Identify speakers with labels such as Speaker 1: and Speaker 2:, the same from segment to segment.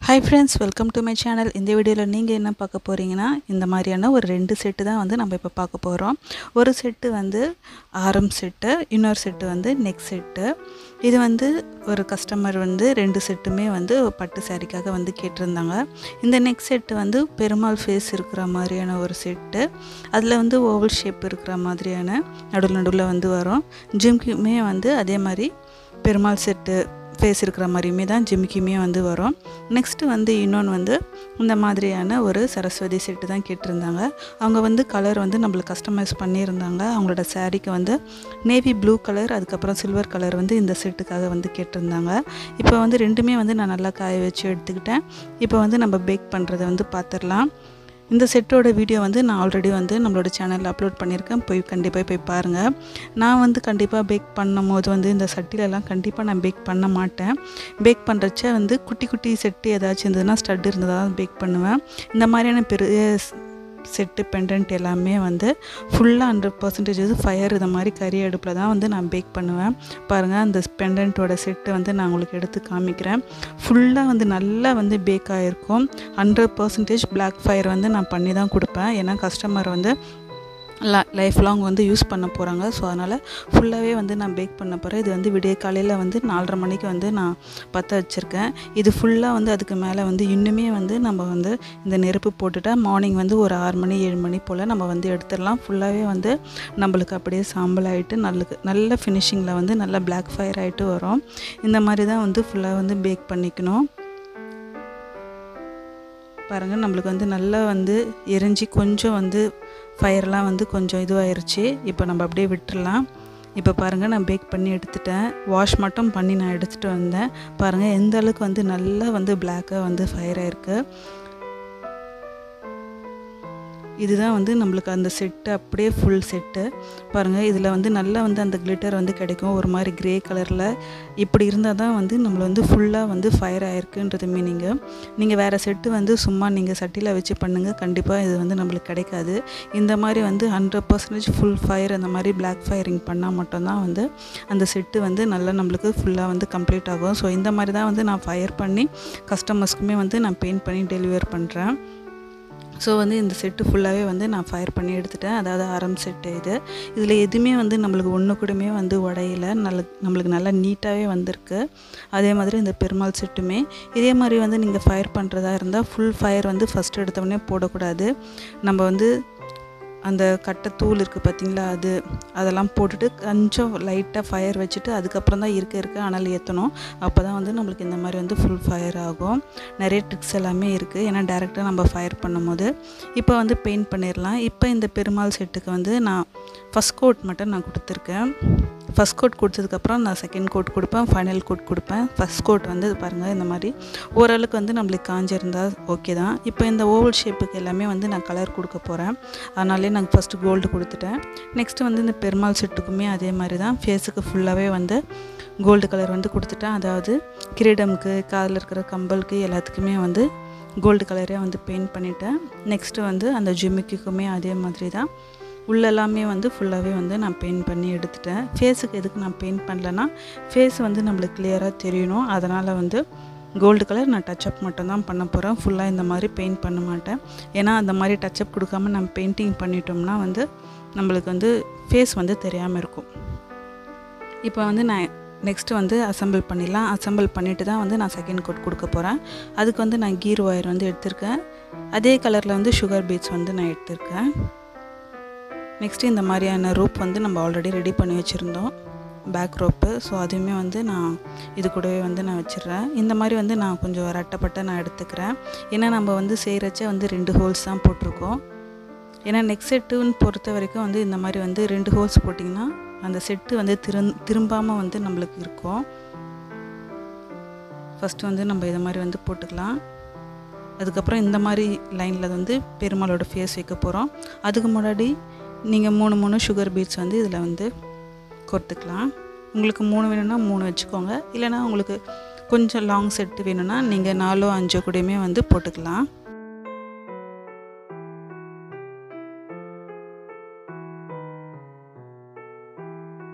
Speaker 1: hi friends welcome to my channel இந்த வீடியோவில் நீங்கள் என்ன பார்க்க போகிறீங்கன்னா இந்த மாதிரியான ஒரு ரெண்டு செட்டு தான் வந்து நம்ம இப்போ பார்க்க போகிறோம் ஒரு செட்டு வந்து ஆரம் செட்டு இன்னொரு செட்டு வந்து நெக் செட்டு இது வந்து ஒரு கஸ்டமர் வந்து ரெண்டு செட்டுமே வந்து பட்டு சாரிக்காக வந்து கேட்டிருந்தாங்க இந்த நெக் செட்டு வந்து பெருமாள் ஃபேஸ் இருக்கிற மாதிரியான ஒரு செட்டு அதில் வந்து ஓவல் ஷேப் இருக்கிற மாதிரியான நடுவில் நடுவில் வந்து வரும் ஜிம்குமே வந்து அதே மாதிரி பெருமாள் செட்டு ஃபேஸ் இருக்கிற மாதிரியுமே தான் ஜிமிக்கியுமே வந்து வரும் நெக்ஸ்ட்டு வந்து இன்னொன்று வந்து இந்த மாதிரியான ஒரு சரஸ்வதி செட்டு தான் கேட்டிருந்தாங்க அவங்க வந்து கலர் வந்து நம்மளுக்கு கஸ்டமைஸ் பண்ணியிருந்தாங்க அவங்களோட சாரீக்கு வந்து நேவி ப்ளூ கலர் அதுக்கப்புறம் சில்வர் கலர் வந்து இந்த செட்டுக்காக வந்து கேட்டிருந்தாங்க இப்போ வந்து ரெண்டுமே வந்து நான் நல்லா காய வச்சு எடுத்துக்கிட்டேன் இப்போ வந்து நம்ம பேக் பண்ணுறதை வந்து பார்த்துடலாம் இந்த செட்டோட வீடியோ வந்து நான் ஆல்ரெடி வந்து நம்மளோட சேனலில் அப்லோட் பண்ணியிருக்கேன் போய் கண்டிப்பாக போய் பாருங்கள் நான் வந்து கண்டிப்பாக பேக் பண்ணும் போது வந்து இந்த சட்டிலெல்லாம் கண்டிப்பாக நான் பேக் பண்ண மாட்டேன் பேக் பண்ணுறச்ச வந்து குட்டி குட்டி செட்டு ஏதாச்சும் இருந்ததுன்னா ஸ்டட் இருந்ததாக தான் பேக் பண்ணுவேன் இந்த மாதிரியான பெரிய செட்டு பெண்டன்ட் எல்லாமே வந்து ஃபுல்லாக ஹண்ட்ரட் பர்சன்டேஜ் வந்து ஃபயர் இந்த மாதிரி கறி அடுப்பில் தான் வந்து நான் பேக் பண்ணுவேன் பாருங்கள் அந்த பெண்டன்ட்டோட செட்டு வந்து நான் உங்களுக்கு எடுத்து காமிக்கிறேன் ஃபுல்லாக வந்து நல்லா வந்து பேக் ஆகிருக்கும் ஹண்ட்ரட் பர்சன்டேஜ் பிளாக் ஃபயர் வந்து நான் பண்ணி தான் கொடுப்பேன் ஏன்னா கஸ்டமர் வந்து லைஃப் லாங் வந்து யூஸ் பண்ண போகிறாங்க ஸோ அதனால் ஃபுல்லாகவே வந்து நான் பேக் பண்ண போகிறேன் இது வந்து விடிய காலையில் வந்து நாலரை மணிக்கு வந்து நான் பற்ற வச்சுருக்கேன் இது ஃபுல்லாக வந்து அதுக்கு மேலே வந்து இன்னுமே வந்து நம்ம வந்து இந்த நெருப்பு போட்டுட்டா மார்னிங் வந்து ஒரு ஆறு மணி ஏழு மணி போல் நம்ம வந்து எடுத்துடலாம் ஃபுல்லாகவே வந்து நம்மளுக்கு அப்படியே சாம்பல் ஆகிட்டு நல்ல நல்ல ஃபினிஷிங்கில் வந்து நல்லா பிளாக் ஃபயர் ஆகிட்டு வரும் இந்த மாதிரி தான் வந்து ஃபுல்லாக வந்து பேக் பண்ணிக்கணும் பாருங்கள் நம்மளுக்கு வந்து நல்லா வந்து எரிஞ்சு கொஞ்சம் வந்து ஃபயர்லாம் வந்து கொஞ்சம் இதுவாயிருச்சு இப்போ நம்ம அப்படியே விட்டுடலாம் இப்போ பாருங்கள் நான் பேக் பண்ணி எடுத்துட்டேன் வாஷ் மட்டும் பண்ணி நான் எடுத்துகிட்டு வந்தேன் பாருங்கள் எந்த அளவுக்கு வந்து நல்லா வந்து பிளாக்காக வந்து ஃபயர் ஆயிருக்கு இதுதான் வந்து நம்மளுக்கு அந்த செட்டு அப்படியே ஃபுல் செட்டு பாருங்கள் இதில் வந்து நல்லா வந்து அந்த கிளிட்டர் வந்து கிடைக்கும் ஒரு மாதிரி க்ரே கலரில் இப்படி இருந்தால் தான் வந்து நம்மளை வந்து ஃபுல்லாக வந்து ஃபயர் ஆயிருக்குன்றது மீனிங்கு நீங்கள் வேறு செட்டு வந்து சும்மா நீங்கள் சட்டியில் வச்சு பண்ணுங்கள் கண்டிப்பாக இது வந்து நம்மளுக்கு கிடைக்காது இந்த மாதிரி வந்து ஹண்ட்ரட் பர்சன்டேஜ் ஃபுல் ஃபயர் அந்த மாதிரி பிளாக் ஃபயரிங் பண்ணால் மட்டும்தான் வந்து அந்த செட்டு வந்து நல்லா நம்மளுக்கு ஃபுல்லாக வந்து கம்ப்ளீட் ஆகும் ஸோ இந்த மாதிரி தான் வந்து நான் ஃபயர் பண்ணி கஸ்டமர்ஸ்க்குமே வந்து நான் பெயிண்ட் பண்ணி டெலிவர் பண்ணுறேன் ஸோ வந்து இந்த செட்டு ஃபுல்லாகவே வந்து நான் ஃபயர் பண்ணி எடுத்துட்டேன் அதாவது ஆரம் செட்டு இது இதில் எதுவுமே வந்து நம்மளுக்கு ஒன்று கூடமே வந்து உடையில நல்ல நம்மளுக்கு நல்லா நீட்டாகவே வந்திருக்கு அதே மாதிரி இந்த பெருமாள் செட்டுமே இதே மாதிரி வந்து நீங்கள் ஃபயர் பண்ணுறதா இருந்தால் ஃபுல் ஃபயர் வந்து ஃபஸ்ட் எடுத்தவொடனே போடக்கூடாது நம்ம வந்து அந்த கட்டை தூள் இருக்குது பார்த்திங்களா அது அதெல்லாம் போட்டுட்டு கொஞ்சம் லைட்டாக ஃபயர் வச்சுட்டு அதுக்கப்புறம் தான் இருக்க இருக்க அனல் ஏற்றணும் அப்போ தான் வந்து நம்மளுக்கு இந்த மாதிரி வந்து ஃபுல் ஃபயர் ஆகும் நிறைய ட்ரிக்ஸ் எல்லாமே இருக்குது ஏன்னா டேரெக்டாக நம்ம ஃபயர் பண்ணும்போது இப்போ வந்து பெயிண்ட் பண்ணிடலாம் இப்போ இந்த பெருமாள் செட்டுக்கு வந்து நான் ஃபஸ்ட் கோட் மட்டும் நான் கொடுத்துருக்கேன் ஃபஸ்ட் கோட் கொடுத்ததுக்கப்புறம் நான் செகண்ட் கோட் கொடுப்பேன் ஃபைனல் கோட் கொடுப்பேன் ஃபஸ்ட் கோட் வந்து பாருங்கள் இந்த மாதிரி ஓரளவுக்கு வந்து நம்மளுக்கு காஞ்சிருந்தால் ஓகே தான் இப்போ இந்த ஓவல் ஷேப்புக்கு எல்லாமே வந்து நான் கலர் கொடுக்க போகிறேன் அதனாலே நான் ஃபஸ்ட்டு கோல்டு கொடுத்துட்டேன் நெக்ஸ்ட்டு வந்து இந்த பெருமாள் செட்டுக்குமே அதே மாதிரி தான் ஃபேஸுக்கு ஃபுல்லாகவே வந்து கோல்டு கலர் வந்து கொடுத்துட்டேன் அதாவது கிரீடமுக்கு காதில் இருக்கிற கம்பலுக்கு எல்லாத்துக்குமே வந்து கோல்டு கலரே வந்து பெயிண்ட் பண்ணிட்டேன் நெக்ஸ்ட்டு வந்து அந்த ஜிமிக்குக்குமே அதே மாதிரி தான் உள்ளெல்லாமே வந்து ஃபுல்லாகவே வந்து நான் பெயிண்ட் பண்ணி எடுத்துட்டேன் ஃபேஸுக்கு எதுக்கு நான் பெயிண்ட் பண்ணலன்னா ஃபேஸ் வந்து நம்மளுக்கு கிளியராக தெரியணும் அதனால் வந்து கோல்டு கலர் நான் டச்சப் மட்டும்தான் பண்ண போகிறேன் ஃபுல்லாக இந்த மாதிரி பெயிண்ட் பண்ண மாட்டேன் ஏன்னா அந்த மாதிரி டச்சப் கொடுக்காம நம்ம பெயிண்டிங் பண்ணிட்டோம்னா வந்து நம்மளுக்கு வந்து ஃபேஸ் வந்து தெரியாமல் இருக்கும் இப்போ வந்து நான் நெக்ஸ்ட்டு வந்து அசம்பிள் பண்ணிடலாம் அசம்பிள் பண்ணிவிட்டு தான் வந்து நான் செகண்ட் கோட் கொடுக்க போகிறேன் அதுக்கு வந்து நான் கீர் ஒயர் வந்து எடுத்திருக்கேன் அதே கலரில் வந்து சுகர் பீட்ஸ் வந்து நான் எடுத்திருக்கேன் நெக்ஸ்ட்டு இந்த மாதிரியான ரோப் வந்து நம்ம ஆல்ரெடி ரெடி பண்ணி வச்சுருந்தோம் பேக் ரோப்பு ஸோ அதுவுமே வந்து நான் இது கூடவே வந்து நான் வச்சிடுறேன் இந்த மாதிரி வந்து நான் கொஞ்சம் ரெட்டப்பட்ட நான் எடுத்துக்கிறேன் ஏன்னா நம்ம வந்து செய்கிறச்ச வந்து ரெண்டு ஹோல்ஸ் தான் போட்டிருக்கோம் ஏன்னா நெக்ஸ்ட் செட்டுன்னு பொறுத்த வரைக்கும் வந்து இந்த மாதிரி வந்து ரெண்டு ஹோல்ஸ் போட்டிங்கன்னா அந்த செட்டு வந்து திரும் திரும்பாமல் வந்து நம்மளுக்கு இருக்கும் ஃபஸ்ட்டு வந்து நம்ம இதை மாதிரி வந்து போட்டுக்கலாம் அதுக்கப்புறம் இந்த மாதிரி லைனில் வந்து பெருமாளோட ஃபேஸ் வைக்க போகிறோம் அதுக்கு முன்னாடி நீங்கள் மூணு மூணு சுகர் பீட்ஸ் வந்து இதில் வந்து கொடுத்துக்கலாம் உங்களுக்கு மூணு வேணும்னா மூணு வச்சுக்கோங்க இல்லைனா உங்களுக்கு கொஞ்சம் லாங் செட்டு வேணும்னா நீங்கள் நாலோ அஞ்சோ கூடயுமே வந்து போட்டுக்கலாம்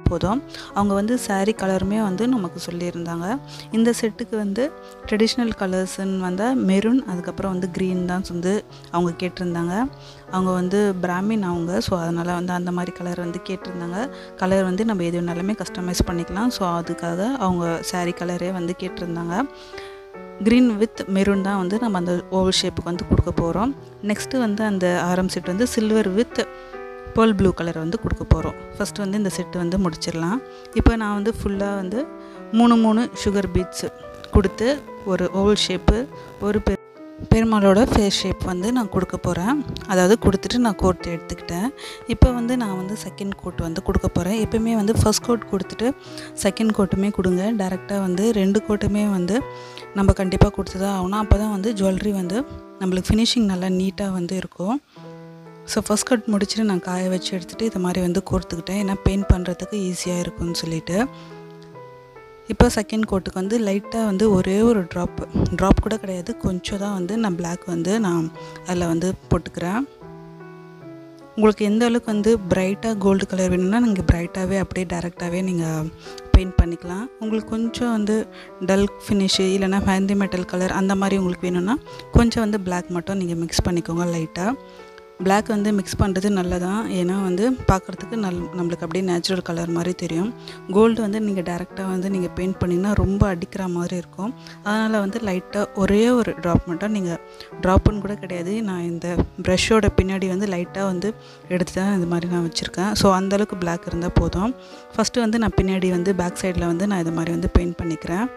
Speaker 1: போதும் அவங்க வந்து saree கலருமே வந்து நமக்கு சொல்லியிருந்தாங்க இந்த செட்டுக்கு வந்து ட்ரெடிஷ்னல் கலர்ஸ்ன்னு வந்தால் மெரூன் அதுக்கப்புறம் வந்து க்ரீன் தான் வந்து அவங்க கேட்டிருந்தாங்க அவங்க வந்து பிராமின் அவங்க ஸோ அதனால் வந்து அந்த மாதிரி கலர் வந்து கேட்டிருந்தாங்க கலர் வந்து நம்ம எது வேணாலுமே கஸ்டமைஸ் பண்ணிக்கலாம் ஸோ அதுக்காக அவங்க saree கலரே வந்து கேட்டிருந்தாங்க க்ரீன் வித் மெரூன் தான் வந்து நம்ம அந்த ஓவல் ஷேப்புக்கு வந்து கொடுக்க போகிறோம் நெக்ஸ்ட்டு வந்து அந்த ஆரம் செட் வந்து silver with pearl blue colour வந்து கொடுக்க போகிறோம் ஃபஸ்ட்டு வந்து இந்த செட்டு வந்து முடிச்சிடலாம் இப்போ நான் வந்து ஃபுல்லாக வந்து மூணு மூணு சுகர் பீட்ஸ் கொடுத்து ஒரு ஓவல் ஷேப்பு ஒரு பெ பெருமாளோட ஃபேஸ் ஷேப் வந்து நான் கொடுக்க போகிறேன் அதாவது கொடுத்துட்டு நான் கோட் எடுத்துக்கிட்டேன் இப்போ வந்து நான் வந்து செகண்ட் கோட் வந்து கொடுக்க போகிறேன் எப்பயுமே வந்து ஃபர்ஸ்ட் கோட் கொடுத்துட்டு செகண்ட் கோட்டுமே கொடுங்க டேரெக்டாக வந்து ரெண்டு கோட்டுமே வந்து நம்ம கண்டிப்பாக கொடுத்து தான் ஆகணும் அப்போ தான் வந்து ஜுவல்லரி வந்து நம்மளுக்கு ஃபினிஷிங் நல்லா நீட்டாக வந்து இருக்கும் ஸோ ஃபஸ்ட் கட் முடிச்சுட்டு நான் காய வச்சு எடுத்துகிட்டு இது மாதிரி வந்து கோர்த்துக்கிட்டேன் ஏன்னா பெயிண்ட் பண்ணுறதுக்கு ஈஸியாக இருக்கும்னு சொல்லிட்டு இப்போ செகண்ட் கோட்டுக்கு வந்து லைட்டாக வந்து ஒரே ஒரு ட்ராப் ட்ராப் கூட கிடையாது கொஞ்சம் தான் வந்து நான் பிளாக் வந்து நான் அதில் வந்து போட்டுக்கிறேன் உங்களுக்கு எந்த அளவுக்கு வந்து பிரைட்டாக கோல்டு கலர் வேணும்னா நீங்கள் பிரைட்டாகவே அப்படியே டேரெக்டாகவே நீங்கள் பெயிண்ட் பண்ணிக்கலாம் உங்களுக்கு கொஞ்சம் வந்து டல் ஃபினிஷு இல்லைனா ஹேந்தி மெட்டல் கலர் அந்த மாதிரி உங்களுக்கு வேணும்னா கொஞ்சம் வந்து பிளாக் மட்டும் நீங்கள் மிக்ஸ் பண்ணிக்கோங்க லைட்டாக பிளாக் வந்து மிக்ஸ் பண்ணுறது நல்லதான் ஏன்னா வந்து பார்க்குறதுக்கு நல் நம்மளுக்கு அப்படியே நேச்சுரல் கலர் மாதிரி தெரியும் கோல்டு வந்து நீங்கள் டேரெக்டாக வந்து நீங்கள் பெயிண்ட் பண்ணிங்கன்னா ரொம்ப அடிக்கிற மாதிரி இருக்கும் அதனால் வந்து லைட்டாக ஒரே ஒரு ட்ராப் மட்டும் நீங்கள் ட்ராப்புன்னு கூட கிடையாது நான் இந்த ப்ரஷ்ஷோட பின்னாடி வந்து லைட்டாக வந்து எடுத்து தான் இது மாதிரி நான் வச்சுருக்கேன் ஸோ அந்தளவுக்கு பிளாக் இருந்தால் போதும் ஃபஸ்ட்டு வந்து நான் பின்னாடி வந்து பேக் சைடில் வந்து நான் இது மாதிரி வந்து பெயிண்ட் பண்ணிக்கிறேன்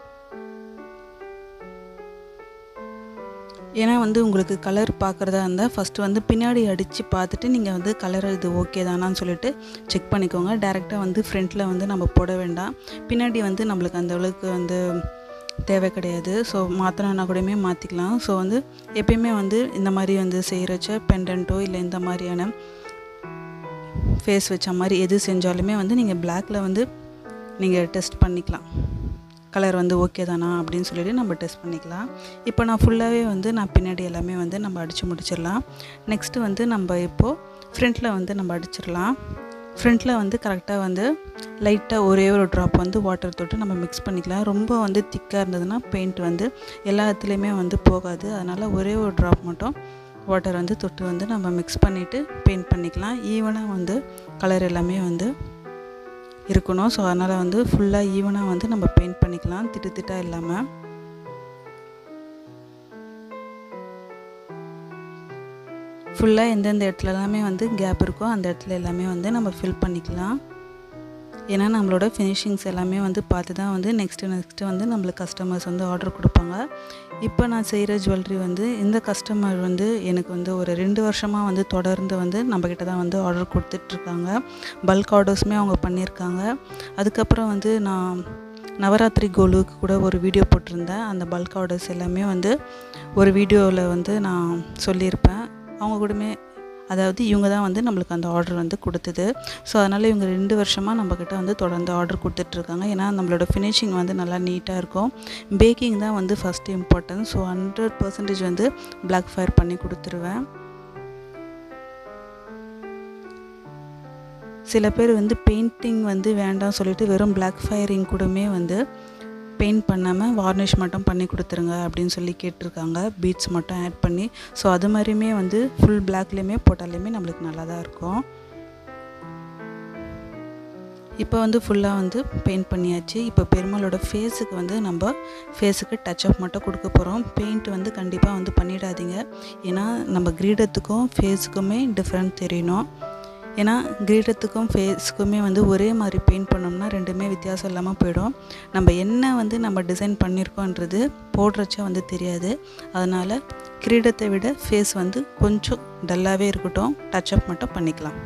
Speaker 1: ஏன்னா வந்து உங்களுக்கு கலர் பார்க்குறதா இருந்தால் ஃபஸ்ட்டு வந்து பின்னாடி அடித்து பார்த்துட்டு நீங்கள் வந்து கலர் இது ஓகே தானான்னு சொல்லிட்டு செக் பண்ணிக்கோங்க டேரெக்டாக வந்து ஃப்ரண்ட்டில் வந்து நம்ம போட வேண்டாம் பின்னாடி வந்து நம்மளுக்கு அந்த அளவுக்கு வந்து தேவை கிடையாது ஸோ மாற்றணுன்னா கூடயுமே மாற்றிக்கலாம் ஸோ வந்து எப்பயுமே வந்து இந்த மாதிரி வந்து செய்கிறச்ச பெண்டன்ட்டோ இல்லை இந்த மாதிரியான ஃபேஸ் வச்ச மாதிரி எது செஞ்சாலுமே வந்து நீங்கள் பிளாக்கில் வந்து நீங்கள் டெஸ்ட் பண்ணிக்கலாம் கலர் வந்து ஓகே தானா அப்படின்னு சொல்லிட்டு நம்ம டெஸ்ட் பண்ணிக்கலாம் இப்போ நான் ஃபுல்லாகவே வந்து நான் பின்னாடி எல்லாமே வந்து நம்ம அடித்து முடிச்சிடலாம் நெக்ஸ்ட்டு வந்து நம்ம இப்போது ஃப்ரண்ட்டில் வந்து நம்ம அடிச்சிடலாம் ஃப்ரண்ட்டில் வந்து கரெக்டாக வந்து லைட்டாக ஒரே ஒரு ட்ராப் வந்து வாட்டர் தொட்டு நம்ம மிக்ஸ் பண்ணிக்கலாம் ரொம்ப வந்து திக்காக இருந்ததுன்னா பெயிண்ட் வந்து எல்லா இடத்துலையுமே வந்து போகாது அதனால் ஒரே ஒரு ட்ராப் மட்டும் வாட்டர் வந்து தொட்டு வந்து நம்ம மிக்ஸ் பண்ணிவிட்டு பெயிண்ட் பண்ணிக்கலாம் ஈவனாக வந்து கலர் எல்லாமே வந்து இருக்கணும் ஸோ அதனால் வந்து ஃபுல்லாக ஈவனாக வந்து நம்ம பெயிண்ட் பண்ணிக்கலாம் திட்டு திட்டாக இல்லாமல் ஃபுல்லாக எந்தெந்த இடத்துல எல்லாமே வந்து கேப் இருக்கோ அந்த இடத்துல எல்லாமே வந்து நம்ம ஃபில் பண்ணிக்கலாம் ஏன்னா நம்மளோட ஃபினிஷிங்ஸ் எல்லாமே வந்து பார்த்து தான் வந்து நெக்ஸ்ட்டு நெக்ஸ்ட்டு வந்து நம்மளுக்கு கஸ்டமர்ஸ் வந்து ஆர்டர் கொடுப்பாங்க இப்போ நான் செய்கிற ஜுவல்லரி வந்து இந்த கஸ்டமர் வந்து எனக்கு வந்து ஒரு ரெண்டு வருஷமாக வந்து தொடர்ந்து வந்து நம்மக்கிட்ட தான் வந்து ஆர்டர் கொடுத்துட்ருக்காங்க பல்க் ஆர்டர்ஸுமே அவங்க பண்ணியிருக்காங்க அதுக்கப்புறம் வந்து நான் நவராத்திரி கோலுக்கு கூட ஒரு வீடியோ போட்டிருந்தேன் அந்த பல்க் ஆர்டர்ஸ் எல்லாமே வந்து ஒரு வீடியோவில் வந்து நான் சொல்லியிருப்பேன் அவங்க கூடமே அதாவது இவங்க தான் வந்து நம்மளுக்கு அந்த ஆர்டர் வந்து கொடுத்தது ஸோ அதனால் இவங்க ரெண்டு வருஷமாக நம்மக்கிட்ட வந்து தொடர்ந்து ஆர்டர் கொடுத்துட்ருக்காங்க ஏன்னா நம்மளோட ஃபினிஷிங் வந்து நல்லா நீட்டாக இருக்கும் பேக்கிங் தான் வந்து first important so hundred percentage வந்து பிளாக் ஃபயர் பண்ணி கொடுத்துருவேன் சில பேர் வந்து பெயிண்டிங் வந்து வேண்டாம் சொல்லிட்டு வெறும் பிளாக் ஃபயரிங் கூடமே வந்து பெயிண்ட் பண்ணாமல் வார்னிஷ் மட்டும் பண்ணி கொடுத்துருங்க அப்படின்னு சொல்லி கேட்டிருக்காங்க பீட்ஸ் மட்டும் ஆட் பண்ணி ஸோ அது மாதிரியுமே வந்து ஃபுல் பிளாக்லேயுமே போட்டாலுமே நம்மளுக்கு நல்லா தான் இருக்கும் இப்போ வந்து ஃபுல்லாக வந்து பெயிண்ட் பண்ணியாச்சு இப்போ பெருமாளோட ஃபேஸுக்கு வந்து நம்ம ஃபேஸுக்கு டச் அப் மட்டும் கொடுக்க போகிறோம் பெயிண்ட் வந்து கண்டிப்பாக வந்து பண்ணிடாதீங்க ஏன்னா நம்ம கிரீடத்துக்கும் ஃபேஸுக்குமே டிஃப்ரெண்ட் தெரியணும் ஏன்னா கிரீடத்துக்கும் ஃபேஸுக்குமே வந்து ஒரே மாதிரி பெயிண்ட் பண்ணோம்னா ரெண்டுமே வித்தியாசம் இல்லாமல் போயிடும் நம்ம என்ன வந்து நம்ம டிசைன் பண்ணியிருக்கோன்றது போடுறச்ச வந்து தெரியாது அதனால் கிரீடத்தை விட ஃபேஸ் வந்து கொஞ்சம் டல்லாகவே இருக்கட்டும் டச் அப் மட்டும் பண்ணிக்கலாம்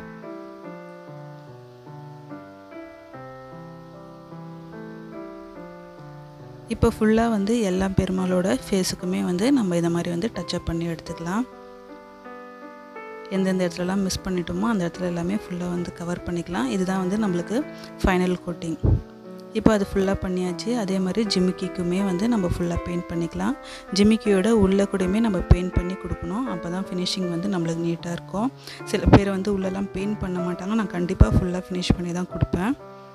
Speaker 1: இப்போ ஃபுல்லாக வந்து எல்லா பெருமாளோட ஃபேஸுக்குமே வந்து நம்ம இதை மாதிரி வந்து டச்சப் பண்ணி எடுத்துக்கலாம் எந்தெந்த இடத்துலலாம் மிஸ் பண்ணிட்டோமோ அந்த இடத்துல எல்லாமே ஃபுல்லாக வந்து கவர் பண்ணிக்கலாம் இதுதான் வந்து நம்மளுக்கு ஃபைனல் கோட்டிங் இப்போ அது ஃபுல்லாக பண்ணியாச்சு அதே மாதிரி ஜிமிக்கிக்குமே வந்து நம்ம ஃபுல்லாக பெயிண்ட் பண்ணிக்கலாம் ஜிமிக்கியோட உள்ள கூடயுமே நம்ம பெயிண்ட் பண்ணி கொடுக்கணும் அப்போ தான் ஃபினிஷிங் வந்து நம்மளுக்கு நீட்டாக இருக்கும் சில பேர் வந்து உள்ளெல்லாம் பெயிண்ட் பண்ண மாட்டாங்க நான் கண்டிப்பாக ஃபுல்லாக ஃபினிஷ் பண்ணி தான் கொடுப்பேன்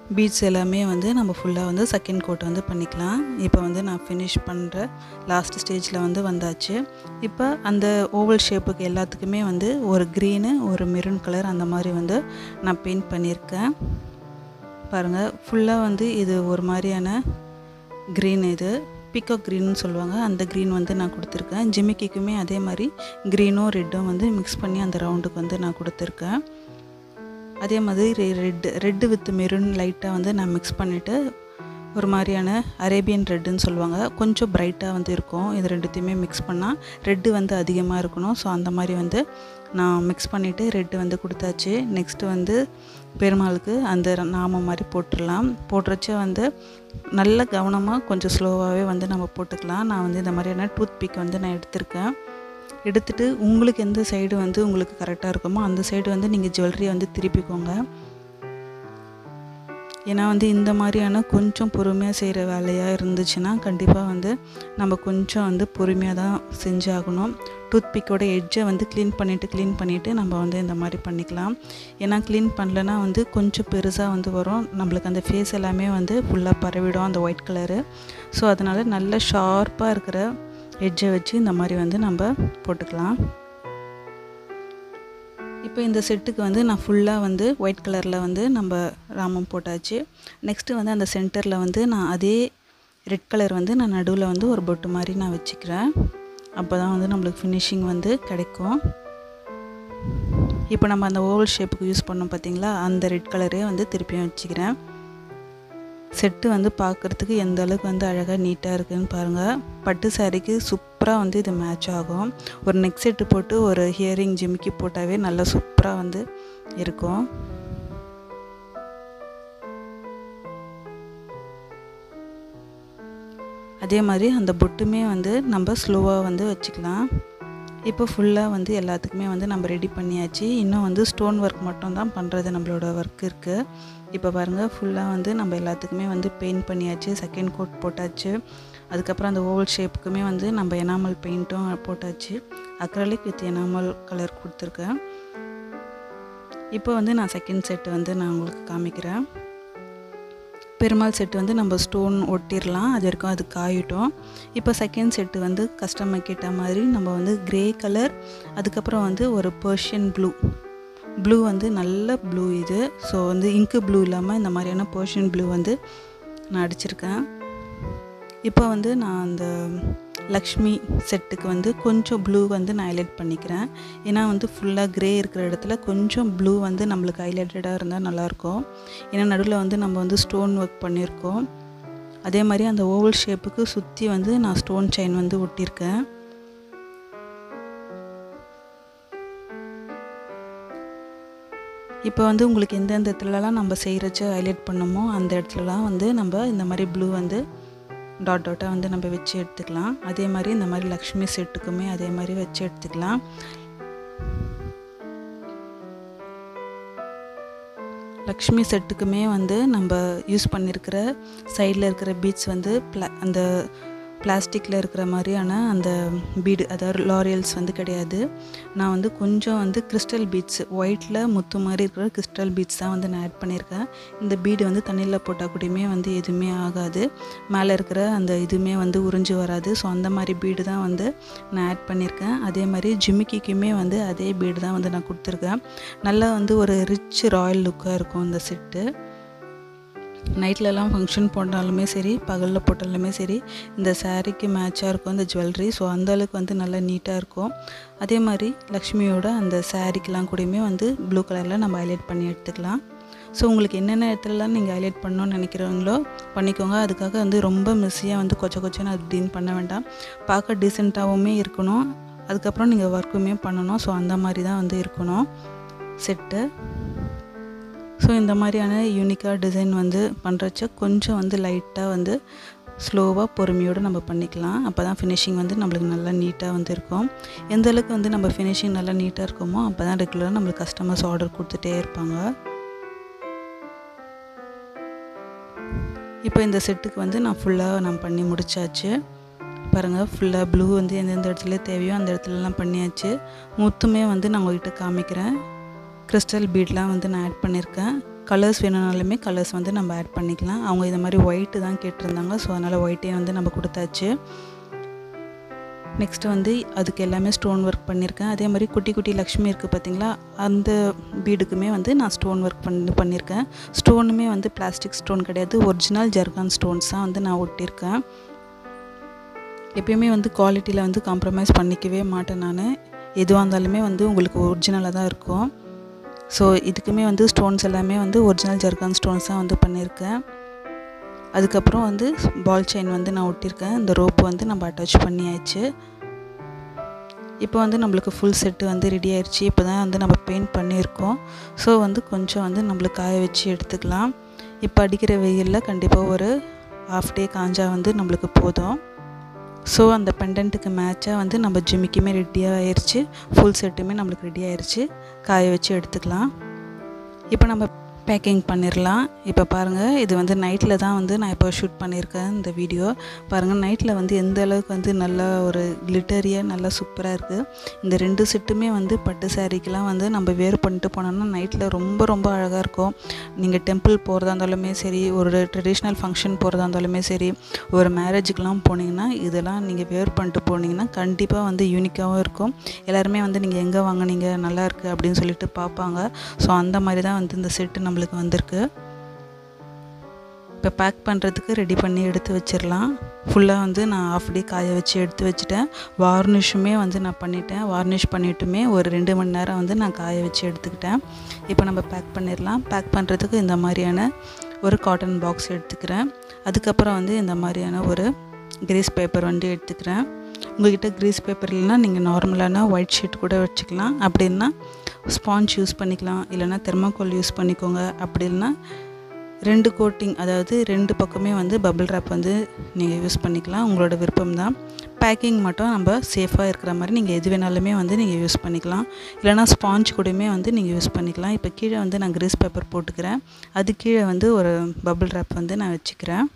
Speaker 1: பீட்ஸ் எல்லாமே வந்து நம்ம ஃபுல்லாக வந்து செகண்ட் கோட் வந்து பண்ணிக்கலாம் இப்போ வந்து நான் ஃபினிஷ் பண்ணுற லாஸ்ட் ஸ்டேஜில் வந்து வந்தாச்சு இப்போ அந்த ஓவல் ஷேப்புக்கு எல்லாத்துக்குமே வந்து ஒரு க்ரீனு ஒரு மெரூன் கலர் அந்த மாதிரி வந்து நான் பெயிண்ட் பண்ணியிருக்கேன் பாருங்கள் ஃபுல்லாக வந்து இது ஒரு மாதிரியான க்ரீன் இது பிக்கோ க்ரீன்னு சொல்லுவாங்க அந்த க்ரீன் வந்து நான் கொடுத்துருக்கேன் ஜிமிக்கிக்குமே அதே மாதிரி க்ரீனும் ரெட்டும் வந்து மிக்ஸ் பண்ணி அந்த ரவுண்டுக்கு வந்து நான் கொடுத்துருக்கேன் அதே மாதிரி ரெட்டு ரெட்டு வித் மெரூன் லைட்டாக வந்து நான் மிக்ஸ் பண்ணிவிட்டு ஒரு மாதிரியான அரேபியன் ரெட்டுன்னு சொல்லுவாங்க கொஞ்சம் பிரைட்டாக வந்து இருக்கும் இது ரெண்டுத்தையுமே மிக்ஸ் பண்ணால் ரெட்டு வந்து அதிகமாக இருக்கணும் ஸோ அந்த மாதிரி வந்து நான் மிக்ஸ் பண்ணிவிட்டு ரெட்டு வந்து கொடுத்தாச்சு நெக்ஸ்ட்டு வந்து பெருமாளுக்கு அந்த நாமம் மாதிரி போட்டுடலாம் போட்டுறச்ச வந்து நல்ல கவனமாக கொஞ்சம் ஸ்லோவாகவே வந்து நம்ம போட்டுக்கலாம் நான் வந்து இந்த மாதிரியான டூத் பிக் வந்து நான் எடுத்திருக்கேன் எடுத்துகிட்டு உங்களுக்கு எந்த சைடு வந்து உங்களுக்கு கரெக்டாக இருக்குமோ அந்த சைடு வந்து நீங்கள் ஜுவல்லரியை வந்து திருப்பிக்கோங்க ஏன்னா வந்து இந்த மாதிரியான கொஞ்சம் பொறுமையாக செய்கிற வேலையாக இருந்துச்சுன்னா கண்டிப்பாக வந்து நம்ம கொஞ்சம் வந்து பொறுமையாக தான் செஞ்சாகணும் டூத் பிக்கோட எட்ஜை வந்து க்ளீன் பண்ணிவிட்டு க்ளீன் பண்ணிவிட்டு நம்ம வந்து இந்த மாதிரி பண்ணிக்கலாம் ஏன்னா க்ளீன் பண்ணலன்னா வந்து கொஞ்சம் பெருசாக வந்து வரும் நம்மளுக்கு அந்த ஃபேஸ் எல்லாமே வந்து ஃபுல்லாக பரவிடும் அந்த ஒயிட் கலரு ஸோ அதனால் நல்ல ஷார்ப்பாக இருக்கிற எட்ஜை வச்சு இந்த மாதிரி வந்து நம்ம போட்டுக்கலாம் இப்போ இந்த செட்டுக்கு வந்து நான் ஃபுல்லாக வந்து ஒயிட் கலரில் வந்து நம்ம ராமம் போட்டாச்சு நெக்ஸ்ட்டு வந்து அந்த சென்டரில் வந்து நான் அதே ரெட் கலர் வந்து நான் நடுவில் வந்து ஒரு பொட்டு மாதிரி நான் வச்சுக்கிறேன் அப்போ தான் வந்து நம்மளுக்கு ஃபினிஷிங் வந்து கிடைக்கும் இப்போ நம்ம அந்த ஓவல் ஷேப்புக்கு யூஸ் பண்ணோம் பார்த்தீங்களா அந்த ரெட் கலரே வந்து திருப்பியும் வச்சுக்கிறேன் செட்டு வந்து பார்க்குறதுக்கு எந்த அளவுக்கு வந்து அழகாக நீட்டாக இருக்குதுன்னு பாருங்கள் பட்டு சாரீக்கு சூப்பராக வந்து இது மேட்ச் ஆகும் ஒரு நெக் செட்டு போட்டு ஒரு ஹியரிங் ஜிமிக்கி போட்டாவே நல்லா சூப்பராக வந்து இருக்கும் அதே மாதிரி அந்த பொட்டுமே வந்து நம்ம ஸ்லோவாக வந்து வச்சுக்கலாம் இப்போ ஃபுல்லாக வந்து எல்லாத்துக்குமே வந்து நம்ம ரெடி பண்ணியாச்சு இன்னும் வந்து ஸ்டோன் ஒர்க் மட்டும் தான் பண்ணுறது நம்மளோட ஒர்க் இருக்குது இப்போ பாருங்கள் ஃபுல்லாக வந்து நம்ம எல்லாத்துக்குமே வந்து பெயிண்ட் பண்ணியாச்சு செகண்ட் கோட் போட்டாச்சு அதுக்கப்புறம் அந்த ஓவல் ஷேப்புக்குமே வந்து நம்ம எனாமல் பெயிண்ட்டும் போட்டாச்சு அக்ரலிக் வித் எனாமல் கலர் கொடுத்துருக்கேன் இப்போ வந்து நான் செகண்ட் செட்டு வந்து நான் உங்களுக்கு காமிக்கிறேன் பெருமாள் செட்டு வந்து நம்ம ஸ்டோன் ஒட்டிடலாம் அது வரைக்கும் அது காயிட்டோம் இப்போ செகண்ட் செட்டு வந்து கஸ்டமர் கேட்ட மாதிரி நம்ம வந்து க்ரே கலர் அதுக்கப்புறம் வந்து ஒரு பர்ஷியன் ப்ளூ ப்ளூ வந்து நல்ல ப்ளூ இது ஸோ வந்து இங்கு ப்ளூ இல்லாமல் இந்த மாதிரியான பர்ஷியன் ப்ளூ வந்து நான் அடிச்சிருக்கேன் இப்போ வந்து நான் அந்த லக்ஷ்மி செட்டுக்கு வந்து கொஞ்சம் ப்ளூ வந்து நான் ஹைலைட் பண்ணிக்கிறேன் ஏன்னா வந்து ஃபுல்லாக க்ரே இருக்கிற இடத்துல கொஞ்சம் ப்ளூ வந்து நம்மளுக்கு ஹைலைட்டடாக இருந்தால் நல்லாயிருக்கும் ஏன்னா நடுவில் வந்து நம்ம வந்து ஸ்டோன் ஒர்க் பண்ணியிருக்கோம் அதே மாதிரி அந்த ஓவல் ஷேப்புக்கு சுற்றி வந்து நான் ஸ்டோன் செயின் வந்து ஒட்டியிருக்கேன் இப்போ வந்து உங்களுக்கு எந்தெந்த இடத்துலலாம் நம்ம செய்கிறச்ச ஹைலைட் பண்ணுமோ அந்த இடத்துலலாம் வந்து நம்ம இந்த மாதிரி ப்ளூ வந்து டாட் டாட்டாக வந்து நம்ம வச்சு எடுத்துக்கலாம் அதே மாதிரி இந்த மாதிரி லக்ஷ்மி செட்டுக்குமே அதே மாதிரி வச்சு எடுத்துக்கலாம் லக்ஷ்மி செட்டுக்குமே வந்து நம்ம யூஸ் பண்ணியிருக்கிற சைடில் இருக்கிற பீட்ஸ் வந்து ப்ளா அந்த பிளாஸ்டிக்கில் இருக்கிற மாதிரியான அந்த பீடு அதாவது லாரியல்ஸ் வந்து கிடையாது நான் வந்து கொஞ்சம் வந்து கிறிஸ்டல் பீட்ஸ் ஒயிட்டில் முத்து மாதிரி இருக்கிற கிறிஸ்டல் பீட்ஸ் தான் வந்து நான் ஆட் பண்ணியிருக்கேன் இந்த பீடு வந்து தண்ணியில் போட்டால் கூடயுமே வந்து எதுவுமே ஆகாது மேலே இருக்கிற அந்த இதுவுமே வந்து உறிஞ்சு வராது ஸோ அந்த மாதிரி பீடு தான் வந்து நான் ஆட் பண்ணியிருக்கேன் அதே மாதிரி ஜிமிக்கிக்குமே வந்து அதே பீடு தான் வந்து நான் கொடுத்துருக்கேன் நல்லா வந்து ஒரு ரிச் ராயல் லுக்காக இருக்கும் இந்த செட்டு நைட்லலாம் ஃபங்க்ஷன் போட்டாலுமே சரி பகலில் போட்டாலுமே சரி இந்த சாரீக்கு மேட்சாக இருக்கும் இந்த ஜுவல்லரி ஸோ அந்தளவுக்கு வந்து நல்லா நீட்டாக இருக்கும் அதே மாதிரி லக்ஷ்மியோட அந்த சாரீக்கெலாம் கூடயுமே வந்து ப்ளூ கலரில் நம்ம ஹைலைட் பண்ணி எடுத்துக்கலாம் ஸோ உங்களுக்கு என்னென்ன இடத்துலலாம் நீங்கள் ஹைலைட் பண்ணணும்னு நினைக்கிறவங்களோ பண்ணிக்கோங்க அதுக்காக வந்து ரொம்ப மெஸ்ஸியாக வந்து கொச்ச கொச்சன்னு அப்படின்னு பண்ண வேண்டாம் பார்க்க டீசெண்டாகவுமே இருக்கணும் அதுக்கப்புறம் நீங்கள் ஒர்க்குமே பண்ணணும் ஸோ அந்த மாதிரி தான் வந்து இருக்கணும் செட்டு ஸோ இந்த மாதிரியான யூனிக்காக டிசைன் வந்து பண்ணுறச்ச கொஞ்சம் வந்து லைட்டாக வந்து ஸ்லோவாக பொறுமையோடு நம்ம பண்ணிக்கலாம் அப்போ தான் ஃபினிஷிங் வந்து நம்மளுக்கு நல்லா நீட்டாக வந்து இருக்கும் எந்த அளவுக்கு வந்து நம்ம ஃபினிஷிங் நல்லா நீட்டாக இருக்குமோ அப்போ தான் ரெகுலராக நம்மளுக்கு கஸ்டமர்ஸ் ஆர்டர் கொடுத்துட்டே இருப்பாங்க இப்போ இந்த செட்டுக்கு வந்து நான் ஃபுல்லாக நான் பண்ணி முடிச்சாச்சு பாருங்கள் ஃபுல்லாக ப்ளூ வந்து எந்தெந்த இடத்துல தேவையோ அந்த இடத்துலலாம் பண்ணியாச்சு முத்துமே வந்து நான் உங்கள்கிட்ட காமிக்கிறேன் கிறிஸ்டல் பீட்லாம் வந்து நான் ஆட் பண்ணியிருக்கேன் கலர்ஸ் வேணும்னாலுமே கலர்ஸ் வந்து நம்ம ஆட் பண்ணிக்கலாம் அவங்க இந்த மாதிரி ஒயிட்டு தான் கேட்டிருந்தாங்க ஸோ அதனால் ஒயிட்டே வந்து நம்ம கொடுத்தாச்சு நெக்ஸ்ட்டு வந்து அதுக்கு எல்லாமே ஸ்டோன் ஒர்க் பண்ணியிருக்கேன் அதே மாதிரி குட்டி குட்டி லக்ஷ்மி இருக்குது பார்த்தீங்களா அந்த பீடுக்குமே வந்து நான் ஸ்டோன் ஒர்க் பண்ணி பண்ணியிருக்கேன் ஸ்டோனுமே வந்து பிளாஸ்டிக் ஸ்டோன் கிடையாது ஒரிஜினல் ஜர்கான் ஸ்டோன்ஸ் தான் வந்து நான் ஒட்டியிருக்கேன் எப்பயுமே வந்து குவாலிட்டியில் வந்து காம்ப்ரமைஸ் பண்ணிக்கவே மாட்டேன் நான் எதுவாக இருந்தாலுமே வந்து உங்களுக்கு ஒரிஜினலாக தான் இருக்கும் ஸோ இதுக்குமே வந்து ஸ்டோன்ஸ் எல்லாமே வந்து ஒரிஜினல் ஜர்கான் ஸ்டோன்ஸ் தான் வந்து பண்ணியிருக்கேன் அதுக்கப்புறம் வந்து பால் செயின் வந்து நான் ஒட்டியிருக்கேன் இந்த ரோப் வந்து நம்ம அட்டாச் பண்ணியாச்சு இப்போ வந்து நம்மளுக்கு ஃபுல் செட்டு வந்து ரெடி ஆயிடுச்சு இப்போ தான் வந்து நம்ம பெயிண்ட் பண்ணியிருக்கோம் ஸோ வந்து கொஞ்சம் வந்து நம்மளுக்கு காய வச்சு எடுத்துக்கலாம் இப்போ அடிக்கிற வெயிலில் கண்டிப்பாக ஒரு ஆஃப் டே காஞ்சா வந்து நம்மளுக்கு போதும் ஸோ அந்த பெண்டன்ட்டுக்கு மேட்சாக வந்து நம்ம ஜிமிக்குமே ரெடியாக ஆயிடுச்சு ஃபுல் செட்டுமே நம்மளுக்கு ரெடி ஆயிடுச்சு காய வச்சு எடுத்துக்கலாம் இப்போ நம்ம பேக்கிங் பண்ணிடலாம் இப்போ பாருங்கள் இது வந்து நைட்டில் தான் வந்து நான் இப்போ ஷூட் பண்ணியிருக்கேன் இந்த வீடியோ பாருங்கள் நைட்டில் வந்து எந்த அளவுக்கு வந்து நல்லா ஒரு கிளிட்டரியாக நல்லா சூப்பராக இருக்குது இந்த ரெண்டு செட்டுமே வந்து பட்டு சாரீக்கெலாம் வந்து நம்ம வேர் பண்ணிட்டு போனோம்னா நைட்டில் ரொம்ப ரொம்ப அழகாக இருக்கும் நீங்கள் டெம்பிள் போகிறதா இருந்தாலுமே சரி ஒரு ட்ரெடிஷ்னல் ஃபங்க்ஷன் போகிறதா இருந்தாலுமே சரி ஒரு மேரேஜுக்கெலாம் போனீங்கன்னா இதெல்லாம் நீங்கள் வேர் பண்ணிட்டு போனீங்கன்னா கண்டிப்பாக வந்து யூனிக்காகவும் இருக்கும் எல்லாருமே வந்து நீங்கள் எங்கே வாங்குனீங்க நல்லா இருக்குது அப்படின்னு சொல்லிட்டு பார்ப்பாங்க ஸோ அந்த மாதிரி தான் வந்து இந்த செட்டு நம்மளுக்கு வந்திருக்கு இப்போ பேக் பண்ணுறதுக்கு ரெடி பண்ணி எடுத்து வச்சிடலாம் ஃபுல்லாக வந்து நான் ஆஃப் டே காய வச்சு எடுத்து வச்சுட்டேன் வார்னிஷுமே வந்து நான் பண்ணிட்டேன் வார்னிஷ் பண்ணிட்டுமே ஒரு ரெண்டு மணி நேரம் வந்து நான் காய வச்சு எடுத்துக்கிட்டேன் இப்போ நம்ம பேக் பண்ணிடலாம் பேக் பண்ணுறதுக்கு இந்த மாதிரியான ஒரு காட்டன் பாக்ஸ் எடுத்துக்கிறேன் அதுக்கப்புறம் வந்து இந்த மாதிரியான ஒரு கிரீஸ் பேப்பர் வந்து எடுத்துக்கிறேன் உங்கள்கிட்ட கிரீஸ் பேப்பர் இல்லைன்னா நீங்கள் நார்மலான ஒயிட் ஷீட் கூட வச்சுக்கலாம் அப்படின்னா ஸ்பாஞ்ச் யூஸ் பண்ணிக்கலாம் இல்லைன்னா தெர்மாக்கோல் யூஸ் பண்ணிக்கோங்க அப்படி இல்லைன்னா ரெண்டு கோட்டிங் அதாவது ரெண்டு பக்கமே வந்து பபிள் ரேப் வந்து நீங்கள் யூஸ் பண்ணிக்கலாம் உங்களோட விருப்பம் தான் பேக்கிங் மட்டும் நம்ம சேஃபாக இருக்கிற மாதிரி நீங்கள் எது வேணாலுமே வந்து நீங்கள் யூஸ் பண்ணிக்கலாம் இல்லைனா ஸ்பாஞ்ச் கூடயுமே வந்து நீங்கள் யூஸ் பண்ணிக்கலாம் இப்போ கீழே வந்து நான் கிரீஸ் பேப்பர் போட்டுக்கிறேன் அது கீழே வந்து ஒரு பபிள் ரேப் வந்து நான் வச்சுக்கிறேன்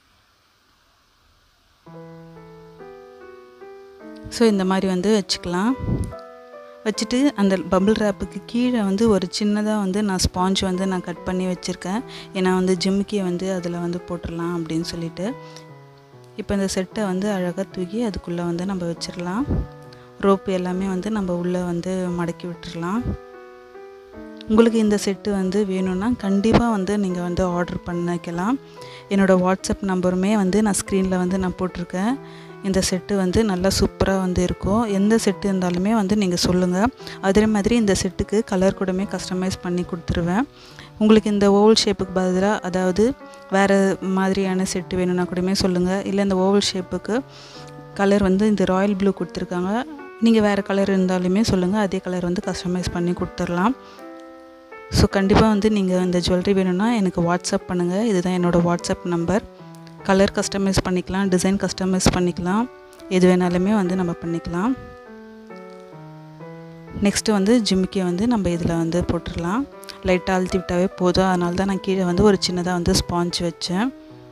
Speaker 1: ஸோ இந்த மாதிரி வந்து வச்சுக்கலாம் வச்சுட்டு அந்த பபிள் ரேப்புக்கு கீழே வந்து ஒரு சின்னதாக வந்து நான் ஸ்பாஞ்ச் வந்து நான் கட் பண்ணி வச்சுருக்கேன் ஏன்னா வந்து ஜிம்மிக்கியை வந்து அதில் வந்து போட்டுடலாம் அப்படின்னு சொல்லிட்டு இப்போ இந்த செட்டை வந்து அழகாக தூக்கி அதுக்குள்ளே வந்து நம்ம வச்சிடலாம் ரோப்பு எல்லாமே வந்து நம்ம உள்ளே வந்து மடக்கி விட்டுறலாம் உங்களுக்கு இந்த செட்டு வந்து வேணும்னா கண்டிப்பாக வந்து நீங்கள் வந்து ஆர்டர் பண்ணிக்கலாம் என்னோடய வாட்ஸ்அப் நம்பருமே வந்து நான் ஸ்க்ரீனில் வந்து நான் போட்டிருக்கேன் இந்த செட்டு வந்து நல்லா சூப்பராக வந்து இருக்கும் எந்த செட்டு இருந்தாலுமே வந்து நீங்கள் சொல்லுங்கள் அதே மாதிரி இந்த செட்டுக்கு கலர் கூடமே கஸ்டமைஸ் பண்ணி கொடுத்துருவேன் உங்களுக்கு இந்த ஓவல் ஷேப்புக்கு பதிலாக அதாவது வேறு மாதிரியான செட்டு வேணும்னா கூடமே சொல்லுங்கள் இல்லை இந்த ஓவல் ஷேப்புக்கு கலர் வந்து இந்த ராயல் ப்ளூ கொடுத்துருக்காங்க நீங்கள் வேறு கலர் இருந்தாலுமே சொல்லுங்கள் அதே கலர் வந்து கஸ்டமைஸ் பண்ணி கொடுத்துடலாம் ஸோ கண்டிப்பாக வந்து நீங்கள் இந்த ஜுவல்லரி வேணும்னா எனக்கு வாட்ஸ்அப் பண்ணுங்கள் இதுதான் என்னோடய வாட்ஸ்அப் நம்பர் கலர் கஸ்டமைஸ் பண்ணிக்கலாம் டிசைன் கஸ்டமைஸ் பண்ணிக்கலாம் எது வேணாலுமே வந்து நம்ம பண்ணிக்கலாம் நெக்ஸ்ட்டு வந்து ஜிம்மிக்கை வந்து நம்ம இதில் வந்து போட்டுடலாம் லைட்டாக அழுத்தி விட்டாவே போதும் அதனால தான் நான் கீழே வந்து ஒரு சின்னதாக வந்து ஸ்பாஞ்ச் வச்சேன்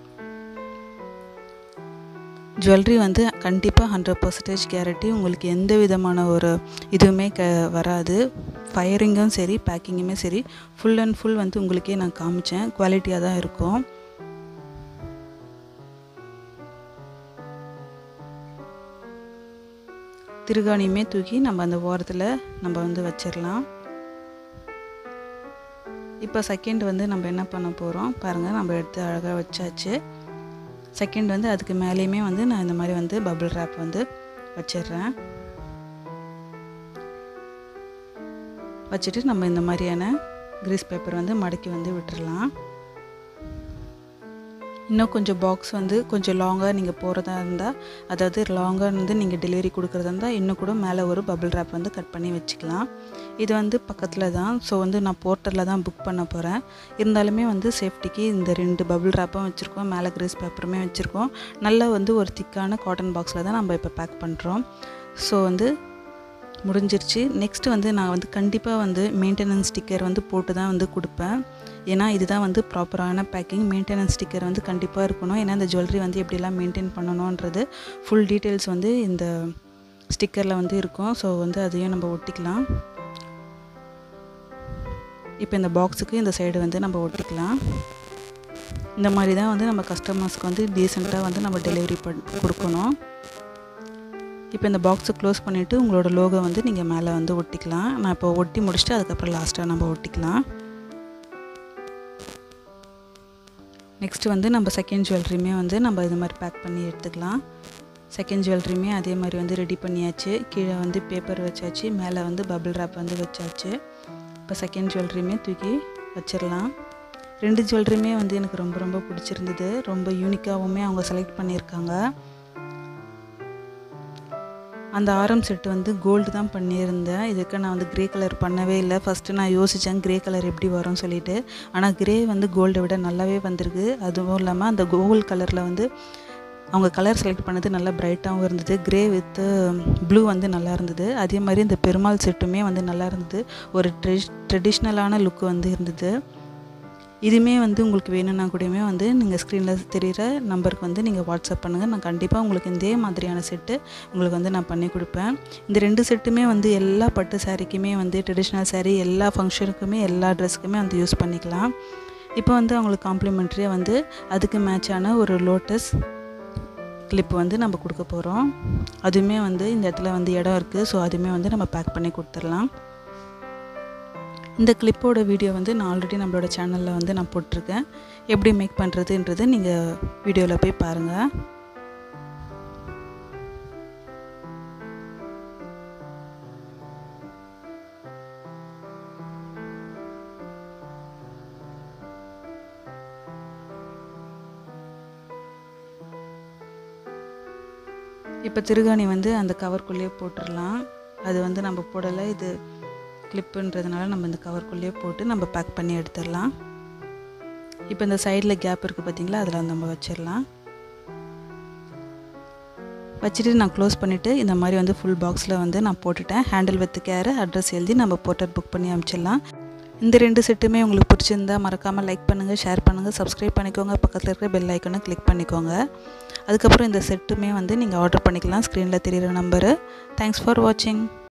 Speaker 1: ஜுவல்லரி வந்து கண்டிப்பாக ஹண்ட்ரட் பர்சன்டேஜ் கேரண்டி உங்களுக்கு எந்த விதமான ஒரு இதுவுமே க வராது ஃபயரிங்கும் சரி பேக்கிங்குமே சரி ஃபுல் அண்ட் ஃபுல் வந்து உங்களுக்கே நான் காமிச்சேன் குவாலிட்டியாக தான் இருக்கும் திருகாணியுமே தூக்கி நம்ம அந்த ஓரத்தில் நம்ம வந்து வச்சிடலாம் இப்போ செகண்ட் வந்து நம்ம என்ன பண்ண போகிறோம் பாருங்கள் நம்ம எடுத்து அழகாக வச்சாச்சு செகண்ட் வந்து அதுக்கு மேலேயுமே வந்து நான் இந்த மாதிரி வந்து பபிள் ரேப் வந்து வச்சிடுறேன் வச்சுட்டு நம்ம இந்த மாதிரியான கிரீஸ் பேப்பர் வந்து மடக்கி வந்து விட்டுறலாம் இன்னும் கொஞ்சம் பாக்ஸ் வந்து கொஞ்சம் லாங்காக நீங்கள் போகிறதா இருந்தால் அதாவது லாங்காக வந்து நீங்கள் டெலிவரி கொடுக்குறதா இருந்தால் இன்னும் கூட மேலே ஒரு பபிள் ரேப் வந்து கட் பண்ணி வச்சுக்கலாம் இது வந்து பக்கத்தில் தான் ஸோ வந்து நான் போர்ட்டரில் தான் புக் பண்ண போகிறேன் இருந்தாலுமே வந்து சேஃப்டிக்கு இந்த ரெண்டு பபிள் ரேப்பும் வச்சுருக்கோம் மேலே கிரீஸ் பேப்பருமே வச்சுருக்கோம் நல்லா வந்து ஒரு திக்கான காட்டன் பாக்ஸில் தான் நம்ம இப்போ பேக் பண்ணுறோம் ஸோ வந்து முடிஞ்சிருச்சு நெக்ஸ்ட்டு வந்து நான் வந்து கண்டிப்பாக வந்து மெயின்டெனன்ஸ் ஸ்டிக்கர் வந்து போட்டு தான் வந்து கொடுப்பேன் ஏன்னா இதுதான் வந்து ப்ராப்பரான பேக்கிங் மெயின்டெனன்ஸ் ஸ்டிக்கர் வந்து கண்டிப்பாக இருக்கணும் ஏன்னா இந்த ஜுவல்லரி வந்து எப்படிலாம் மெயின்டைன் பண்ணணுன்றது ஃபுல் டீட்டெயில்ஸ் வந்து இந்த ஸ்டிக்கரில் வந்து இருக்கும் ஸோ வந்து அதையும் நம்ம ஒட்டிக்கலாம் இப்போ இந்த பாக்ஸுக்கு இந்த சைடு வந்து நம்ம ஒட்டிக்கலாம் இந்த மாதிரி தான் வந்து நம்ம கஸ்டமர்ஸ்க்கு வந்து டீசெண்டாக வந்து நம்ம டெலிவரி பண் கொடுக்கணும் இப்போ இந்த பாக்ஸை க்ளோஸ் பண்ணிவிட்டு உங்களோட லோகோ வந்து நீங்கள் மேலே வந்து ஒட்டிக்கலாம் நான் இப்போ ஒட்டி முடிச்சுட்டு அதுக்கப்புறம் லாஸ்ட்டாக நம்ம ஒட்டிக்கலாம் நெக்ஸ்ட்டு வந்து நம்ம செகண்ட் ஜுவல்லரியுமே வந்து நம்ம இது மாதிரி பேக் பண்ணி எடுத்துக்கலாம் செகண்ட் ஜுவல்லரியுமே அதே மாதிரி வந்து ரெடி பண்ணியாச்சு கீழே வந்து பேப்பர் வச்சாச்சு மேலே வந்து பபிள் ரேப் வந்து வச்சாச்சு இப்போ செகண்ட் ஜுவல்லரியுமே தூக்கி வச்சிடலாம் ரெண்டு ஜுவல்லரியுமே வந்து எனக்கு ரொம்ப ரொம்ப பிடிச்சிருந்தது ரொம்ப யூனிக்காகவுமே அவங்க செலக்ட் பண்ணியிருக்காங்க அந்த ஆரம் செட்டு வந்து கோல்டு தான் பண்ணியிருந்தேன் இதுக்கு நான் வந்து க்ரே கலர் பண்ணவே இல்லை ஃபஸ்ட்டு நான் யோசித்தேன் க்ரே கலர் எப்படி வரும்னு சொல்லிட்டு ஆனால் க்ரே வந்து கோல்டை விட நல்லாவே வந்திருக்கு அதுவும் இல்லாமல் அந்த கோல்ட் கலரில் வந்து அவங்க கலர் செலக்ட் பண்ணது நல்லா பிரைட்டாகவும் இருந்தது க்ரே வித்து ப்ளூ வந்து நல்லா இருந்தது அதே மாதிரி இந்த பெருமாள் செட்டுமே வந்து நல்லா இருந்தது ஒரு ட்ரெஷ் ட்ரெடிஷ்னலான லுக் வந்து இருந்தது இதுவுமே வந்து உங்களுக்கு வேணும்னா கூடயுமே வந்து நீங்கள் ஸ்க்ரீனில் தெரிகிற நம்பருக்கு வந்து நீங்கள் வாட்ஸ்அப் பண்ணுங்கள் நான் கண்டிப்பாக உங்களுக்கு இதே மாதிரியான செட்டு உங்களுக்கு வந்து நான் பண்ணி கொடுப்பேன் இந்த ரெண்டு செட்டுமே வந்து எல்லா பட்டு சாரீக்குமே வந்து ட்ரெடிஷ்னல் சாரீ எல்லா ஃபங்க்ஷனுக்குமே எல்லா ட்ரெஸ்க்குமே வந்து யூஸ் பண்ணிக்கலாம் இப்போ வந்து அவங்களுக்கு காம்ப்ளிமெண்ட்ரியாக வந்து அதுக்கு மேட்சான ஒரு லோட்டஸ் கிளிப் வந்து நம்ம கொடுக்க போகிறோம் அதுவுமே வந்து இந்த இடத்துல வந்து இடம் இருக்குது ஸோ அதுவுமே வந்து நம்ம பேக் பண்ணி கொடுத்துடலாம் இந்த கிளிப்போட வீடியோ வந்து நான் ஆல்ரெடி நம்மளோட சேனலில் வந்து நான் போட்டிருக்கேன் எப்படி மேக் பண்ணுறதுன்றது நீங்கள் வீடியோவில் போய் பாருங்கள் இப்போ திருகாணி வந்து அந்த கவர்க்குள்ளேயே போட்டுடலாம் அது வந்து நம்ம போடலை இது கிளிப்புன்றதுனால நம்ம இந்த கவர்க்குள்ளேயே போட்டு நம்ம பேக் பண்ணி எடுத்துடலாம் இப்போ இந்த சைடில் கேப் இருக்குது பார்த்தீங்களா அதில் நம்ம வச்சிடலாம் வச்சுட்டு நான் க்ளோஸ் பண்ணிவிட்டு இந்த மாதிரி வந்து ஃபுல் பாக்ஸில் வந்து நான் போட்டுட்டேன் ஹேண்டில் வித் கேர் அட்ரஸ் எழுதி நம்ம போர்ட்டர் புக் பண்ணி அனுப்பிச்சிடலாம் இந்த ரெண்டு செட்டுமே உங்களுக்கு பிடிச்சிருந்தா மறக்காமல் லைக் பண்ணுங்கள் ஷேர் பண்ணுங்கள் சப்ஸ்கிரைப் பண்ணிக்கோங்க பக்கத்தில் இருக்கிற பெல் ஐக்கனை கிளிக் பண்ணிக்கோங்க அதுக்கப்புறம் இந்த செட்டுமே வந்து நீங்கள் ஆர்டர் பண்ணிக்கலாம் ஸ்க்ரீனில் தெரிகிற நம்பரு தேங்க்ஸ் ஃபார் வாட்சிங்